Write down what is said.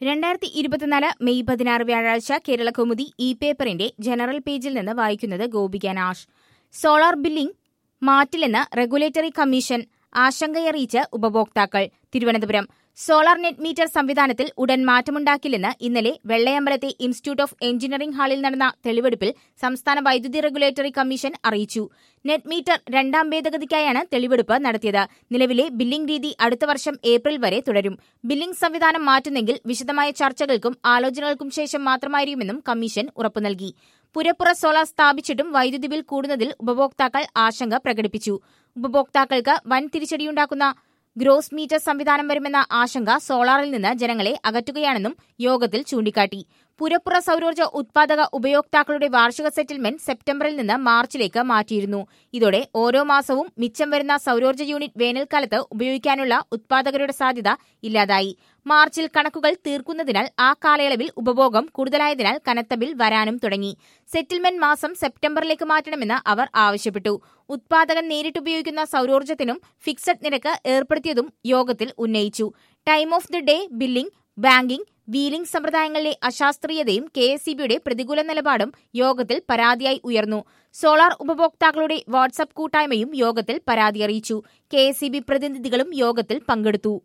രണ്ടായിരത്തി ഇരുപത്തിനാല് മെയ് പതിനാറ് വ്യാഴാഴ്ച കേരള കൗമുദി ഇ പേപ്പറിന്റെ ജനറൽ പേജിൽ നിന്ന് വായിക്കുന്നത് ഗോപിക നാഷ് സോളാർ ബില്ലിംഗ് മാറ്റില്ലെന്ന് റെഗുലേറ്ററി കമ്മീഷൻ ആശങ്കയറിയിച്ച് ഉപഭോക്താക്കൾ തിരുവനന്തപുരം സോളാർ നെറ്റ് മീറ്റർ സംവിധാനത്തിൽ ഉടൻ മാറ്റമുണ്ടാക്കില്ലെന്ന് ഇന്നലെ വെള്ളയമ്പലത്തെ ഇൻസ്റ്റിറ്റ്യൂട്ട് ഓഫ് എഞ്ചിനീയറിംഗ് ഹാളിൽ നടന്ന തെളിവെടുപ്പിൽ സംസ്ഥാന വൈദ്യുതി റെഗുലേറ്ററി കമ്മീഷൻ അറിയിച്ചു നെറ്റ് മീറ്റർ രണ്ടാം ഭേദഗതിക്കായാണ് തെളിവെടുപ്പ് നടത്തിയത് നിലവിലെ ബില്ലിംഗ് രീതി അടുത്ത വർഷം ഏപ്രിൽ വരെ തുടരും ബില്ലിംഗ് സംവിധാനം മാറ്റുന്നെങ്കിൽ വിശദമായ ചർച്ചകൾക്കും ആലോചനകൾക്കും ശേഷം മാത്രമായിരിക്കുമെന്നും കമ്മീഷൻ ഉറപ്പു നൽകി പുരപ്പുറ സോളാർ സ്ഥാപിച്ചിട്ടും വൈദ്യുതി ബിൽ കൂടുന്നതിൽ ഉപഭോക്താക്കൾ ആശങ്ക പ്രകടിപ്പിച്ചു ഉപഭോക്താക്കൾക്ക് വൻ തിരിച്ചടിയുണ്ടാക്കുന്ന ഗ്രോസ് മീറ്റർ സംവിധാനം വരുമെന്ന ആശങ്ക സോളാറിൽ നിന്ന് ജനങ്ങളെ അകറ്റുകയാണെന്നും യോഗത്തിൽ ചൂണ്ടിക്കാട്ടി പുരപ്പുറ സൌരോർജ്ജ ഉത്പാദക ഉപയോക്താക്കളുടെ വാർഷിക സെറ്റിൽമെന്റ് സെപ്റ്റംബറിൽ നിന്ന് മാർച്ചിലേക്ക് മാറ്റിയിരുന്നു ഇതോടെ ഓരോ മാസവും മിച്ചം വരുന്ന സൌരോർജ്ജ യൂണിറ്റ് വേനൽക്കാലത്ത് ഉപയോഗിക്കാനുള്ള ഉത്പാദകരുടെ സാധ്യത ഇല്ലാതായി മാർച്ചിൽ കണക്കുകൾ തീർക്കുന്നതിനാൽ ആ കാലയളവിൽ ഉപഭോഗം കൂടുതലായതിനാൽ കനത്ത ബിൽ വരാനും തുടങ്ങി സെറ്റിൽമെന്റ് മാസം സെപ്റ്റംബറിലേക്ക് മാറ്റണമെന്ന് അവർ ആവശ്യപ്പെട്ടു ഉത്പാദകൻ നേരിട്ടുപയോഗിക്കുന്ന സൌരോർജ്ജത്തിനും ഫിക്സഡ് നിരക്ക് ഏർപ്പെടുത്തിയതും യോഗത്തിൽ ഉന്നയിച്ചു time of the day billing banking wheeling സമ്പ്രദായങ്ങളിലെ അശാസ്ത്രീയതയും കെ എസ് സി ബിയുടെ പ്രതികൂല നിലപാടും യോഗത്തിൽ പരാതിയായി ഉയർന്നു സോളാർ ഉപഭോക്താക്കളുടെ വാട്സ്ആപ്പ് കൂട്ടായ്മയും യോഗത്തിൽ പരാതി അറിയിച്ചു കെ എസ് സി ബി പ്രതിനിധികളും യോഗത്തിൽ പങ്കെടുത്തു